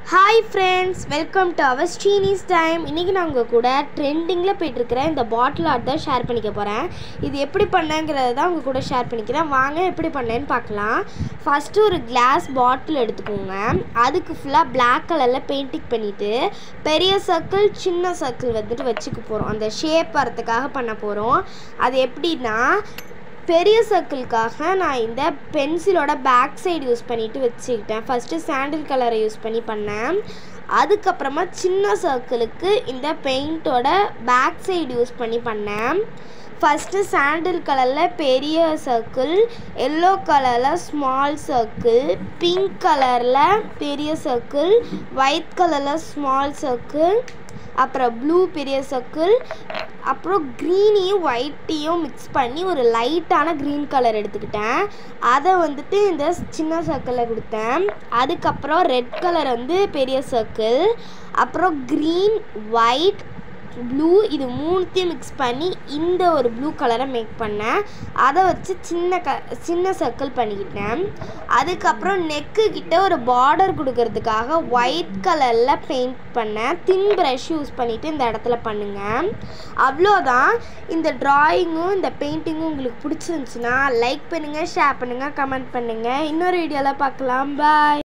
hi friends welcome to our Srinis time இன்றைக்கி நான் உங்கள் கூட ட்ரெண்டிங்கில் போயிட்டுருக்கிற இந்த பாட்டில் ஆர்ட் தான் ஷேர் பண்ணிக்க போகிறேன் இது எப்படி பண்ணேங்கிறத தான் உங்கள் கூட ஷேர் பண்ணிக்கிறேன் வாங்க எப்படி பண்ணேன்னு பார்க்கலாம் ஃபஸ்ட்டு ஒரு கிளாஸ் பாட்டில் எடுத்துக்கோங்க அதுக்கு ஃபுல்லாக Black கலரில் பெயிண்டிங் பண்ணிவிட்டு பெரிய சர்க்கிள் சின்ன சர்க்கிள் வந்துட்டு வச்சுக்க போகிறோம் அந்த ஷேப் வரதுக்காக பண்ண போகிறோம் அது எப்படின்னா பெரிய சர்க்கிள்காக நான் இந்த பென்சிலோட பேக் சைடு யூஸ் பண்ணிட்டு வச்சுக்கிட்டேன் ஃபஸ்ட்டு சாண்டில் கலரை யூஸ் பண்ணி பண்ணேன் அதுக்கப்புறமா சின்ன சர்க்கிளுக்கு இந்த பெயிண்டோட பேக் சைடு யூஸ் பண்ணி பண்ணேன் ஃபஸ்ட்டு சாண்டில் கலரில் பெரிய சர்க்கிள் எல்லோ கலரில் ஸ்மால் சர்க்கிள் பிங்க் கலரில் பெரிய சர்க்கிள் ஒயிட் கலரில் ஸ்மால் சர்க்கிள் அப்புறம் ப்ளூ பெரிய சர்க்கிள் அப்புறம் க்ரீனையும் ஒயிட்டையும் மிக்ஸ் பண்ணி ஒரு லைட்டான க்ரீன் கலர் எடுத்துக்கிட்டேன் அதை வந்துட்டு இந்த சின்ன சர்க்கிளில் கொடுத்தேன் அதுக்கப்புறம் ரெட் கலர் வந்து பெரிய சர்க்கிள் அப்புறம் க்ரீன் ஒயிட் ப்ளூ இது மூணுத்தையும் மிக்ஸ் பண்ணி இந்த ஒரு ப்ளூ கலரை மேக் பண்ணேன் அதை வச்சு சின்ன க சின்ன சர்க்கிள் பண்ணிக்கிட்டேன் அதுக்கப்புறம் நெக்கு கிட்ட ஒரு பார்டர் கொடுக்கறதுக்காக ஒயிட் கலரில் பெயிண்ட் பண்ணேன் தின் ப்ரஷ் யூஸ் பண்ணிவிட்டு இந்த இடத்துல பண்ணுங்கள் அவ்வளோதான் இந்த ட்ராயிங்கும் இந்த பெயிண்டிங்கும் உங்களுக்கு பிடிச்சிருந்துச்சுன்னா லைக் பண்ணுங்கள் ஷேர் பண்ணுங்கள் கமெண்ட் பண்ணுங்கள் இன்னொரு வீடியோவில் பார்க்கலாம் பாய்